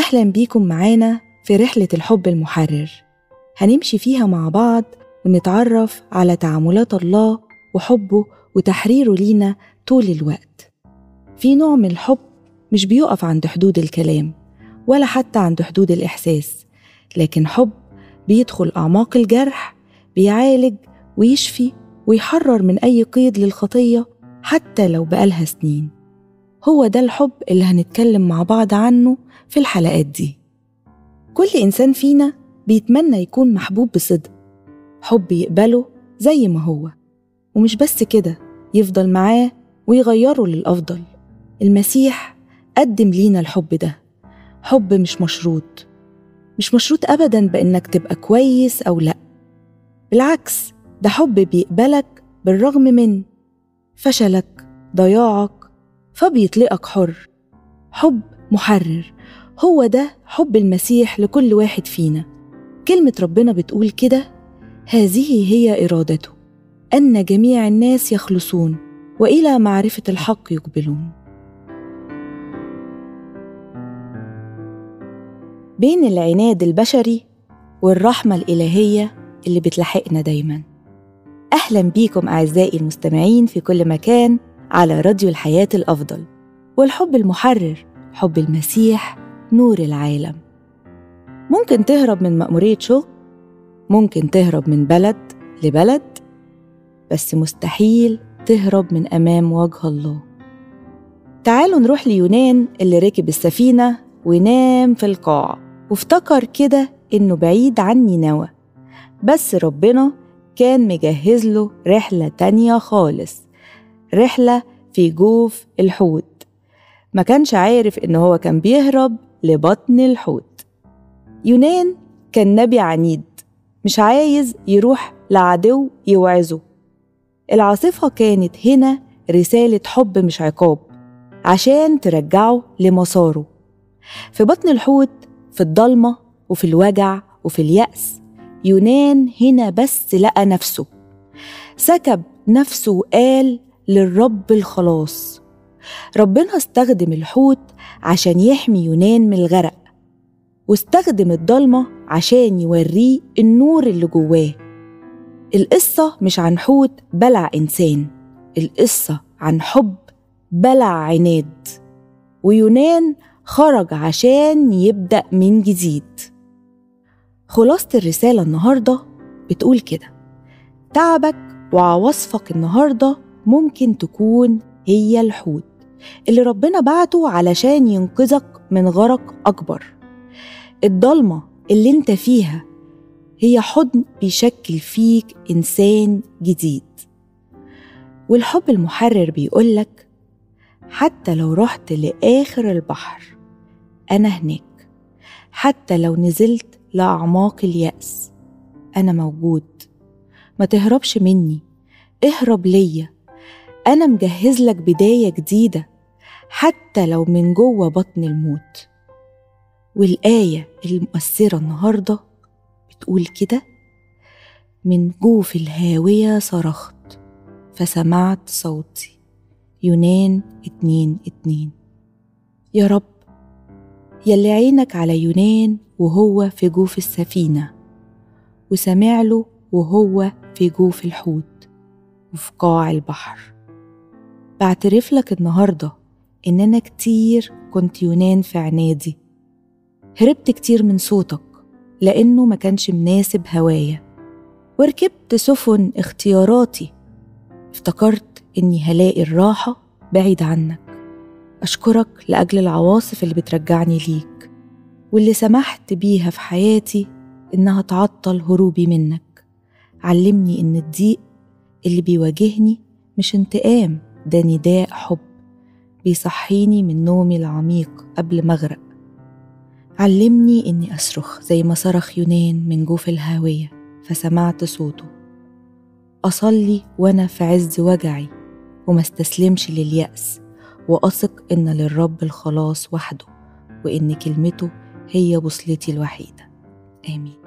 أهلا بيكم معانا في رحلة الحب المحرر هنمشي فيها مع بعض ونتعرف على تعاملات الله وحبه وتحريره لينا طول الوقت في نوع من الحب مش بيقف عند حدود الكلام ولا حتى عند حدود الإحساس لكن حب بيدخل أعماق الجرح بيعالج ويشفي ويحرر من أي قيد للخطية حتى لو بقالها سنين هو ده الحب اللي هنتكلم مع بعض عنه في الحلقات دي كل إنسان فينا بيتمنى يكون محبوب بصدق حب يقبله زي ما هو ومش بس كده يفضل معاه ويغيره للأفضل المسيح قدم لينا الحب ده حب مش مشروط مش مشروط أبدا بإنك تبقى كويس أو لأ بالعكس ده حب بيقبلك بالرغم من فشلك ضياعك فبيطلقك حر حب محرر هو ده حب المسيح لكل واحد فينا كلمة ربنا بتقول كده هذه هي إرادته أن جميع الناس يخلصون وإلى معرفة الحق يقبلون بين العناد البشري والرحمة الإلهية اللي بتلاحقنا دايما أهلا بيكم أعزائي المستمعين في كل مكان على راديو الحياة الأفضل والحب المحرر حب المسيح نور العالم ممكن تهرب من مأمورية شغل ممكن تهرب من بلد لبلد بس مستحيل تهرب من أمام وجه الله تعالوا نروح ليونان اللي ركب السفينة ونام في القاع وافتكر كده إنه بعيد عن نينوى بس ربنا كان مجهز له رحلة تانية خالص رحلة في جوف الحوت ما كانش عارف إن هو كان بيهرب لبطن الحوت يونان كان نبي عنيد مش عايز يروح لعدو يوعظه العاصفة كانت هنا رسالة حب مش عقاب عشان ترجعه لمساره في بطن الحوت في الضلمة وفي الوجع وفي اليأس يونان هنا بس لقى نفسه سكب نفسه وقال للرب الخلاص ربنا استخدم الحوت عشان يحمي يونان من الغرق واستخدم الضلمة عشان يوريه النور اللي جواه القصة مش عن حوت بلع إنسان القصة عن حب بلع عناد ويونان خرج عشان يبدأ من جديد خلاصة الرسالة النهاردة بتقول كده تعبك وعواصفك النهاردة ممكن تكون هي الحوت اللي ربنا بعته علشان ينقذك من غرق أكبر الضلمة اللي انت فيها هي حضن بيشكل فيك إنسان جديد والحب المحرر بيقولك حتى لو رحت لآخر البحر أنا هناك حتى لو نزلت لأعماق اليأس أنا موجود ما تهربش مني اهرب ليا أنا مجهز لك بداية جديدة حتى لو من جوه بطن الموت والآية المؤثرة النهاردة بتقول كده من جوف الهاوية صرخت فسمعت صوتي يونان اتنين اتنين يا رب يلي عينك على يونان وهو في جوف السفينة وسمع له وهو في جوف الحوت وفي قاع البحر بعترف لك النهاردة إن أنا كتير كنت يونان في عنادي هربت كتير من صوتك لأنه ما كانش مناسب هوايا وركبت سفن اختياراتي افتكرت إني هلاقي الراحة بعيد عنك أشكرك لأجل العواصف اللي بترجعني ليك واللي سمحت بيها في حياتي إنها تعطل هروبي منك علمني إن الضيق اللي بيواجهني مش انتقام ده نداء حب بيصحيني من نومي العميق قبل ما أغرق علمني إني أصرخ زي ما صرخ يونان من جوف الهاوية فسمعت صوته أصلي وأنا في عز وجعي وما استسلمش لليأس وأثق إن للرب الخلاص وحده وإن كلمته هي بوصلتي الوحيدة آمين